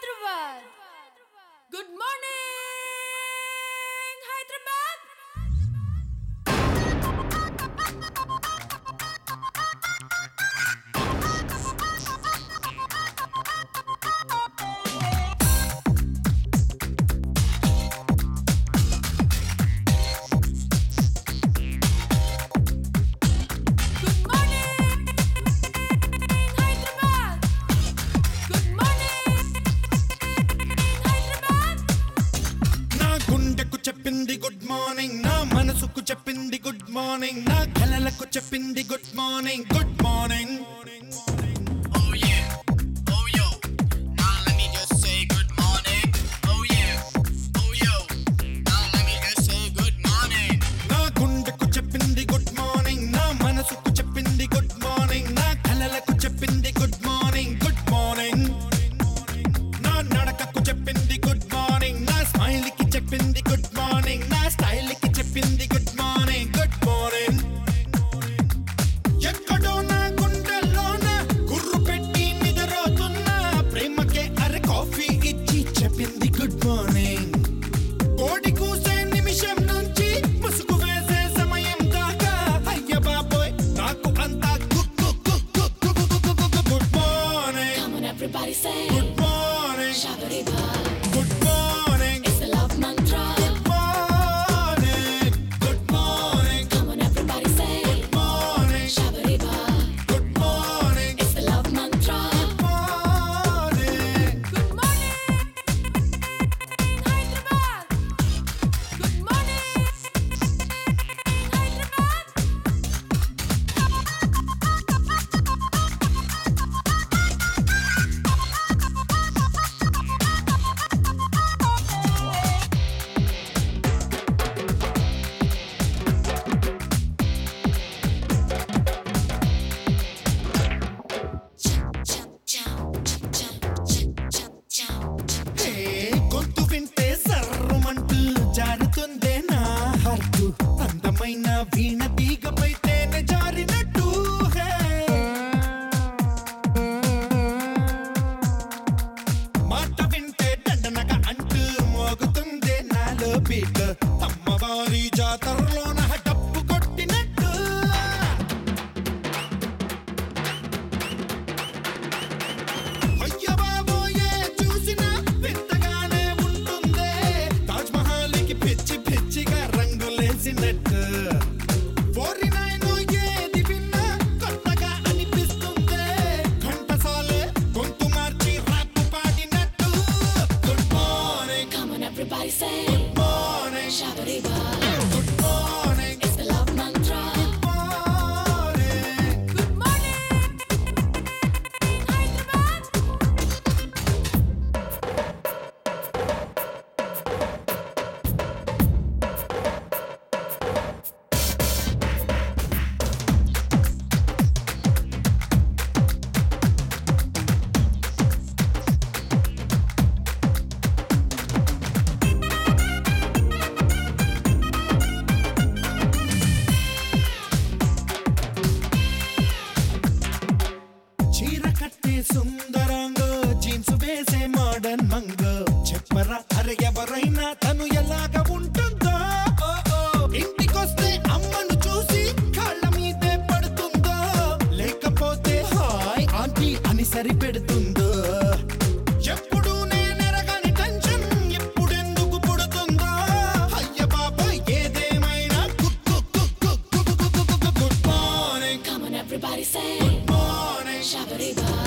Hyderabad good morning Hyderabad good morning Hyderabad good morning Hyderabad నా గుండెకు చెప్పింది గుడ్ మార్నింగ్ నా మనసుకు చెప్పింది గుడ్ మార్నింగ్ నా కలలకు చెప్పింది good morning good morning Oh yeah, oh yo. Now let me just say good morning. Oh yeah, oh yo. Now let me just say good morning. నా గుండెకు చెప్పింది గుడ్ మార్నింగ్ నా మనసుకు చెప్పింది గుడ్ మార్నింగ్ నా కలలకు చెప్పింది గుడ్ మార్నింగ్ గుడ్ మార్నింగ్ నా నడకకు చెప్పింది గుడ్ మార్నింగ్ నా స్మైల్ కి చెప్పింది గుడ్ మార్నింగ్ నా స్టైల్ కి చెప్పింది గుడ్ మార్నింగ్ గుడ్ మార్నింగ్ ఎక్కడో నా గుండెల్లోన గుర్రు పెట్టి నిద్రపోతున్నా ప్రేమకే అరే కాఫీ ఇచ్చి చెప్పింది గుడ్ మార్నింగ్ కోడి కూసే నిమిషం నుంచి ముసుగు వేసే సమయం దాకా అయ్య బాబోయ్ నాకు అంతా good good morning Come on everybody say good morning Shabariba good morning It's the love mantra good morning good morning Come on everybody say morning Shabariba good morning It's the love mantra morning Good morning Hyderabad Good morning Hyderabad hey, గొంతు వింటే సర్రుమంటూ జారుతుందే నా హర్టు అందమైన వీణ తీగపై తేనె జారినట్టు హే. మాట వింటే దండనగా అంటూ మోగుతుందే నాలో beat అమ్మవారి జాతరలోన డప్పు కొట్టినట్టు అయ్య బాబోయే చూసినా వింతగానే ఉంటుందే తాజ్ మహల్కి పిచ్చి పిచ్చిగా రంగులేసినట్టు ఫోర్టీ నైన్ ఏది విన్నా కొత్తగా అనిపిస్తుందే ఘంటసాలే గొంతు మార్చి ర్యాప్ పాడినట్టు good morning Come on everybody say morning Shabariba good morning It's the love mantra morning Good morning Hyderabad చీర కట్టే సుందరాంగ జీన్స్ వేసే మోడర్న్ మంగ చెప్పరా అరే ఎవరైనా తను ఎలాగ ఉంటుందో ఓ, ఓ. ఇంటికొస్తే అమ్మను చూసి కాళ్ళ మీదే పడుతుందో లేకపోతే హాయ్ ఆంటీ అని సరిపెడుతుందో ఎప్పుడు నేనెరగని టెన్షన్ ఎప్పుడెందుకు పుడుతుందో అయ్య బాబాయ్ ఏదేమైనా good morning Come on everybody say morning Shabariba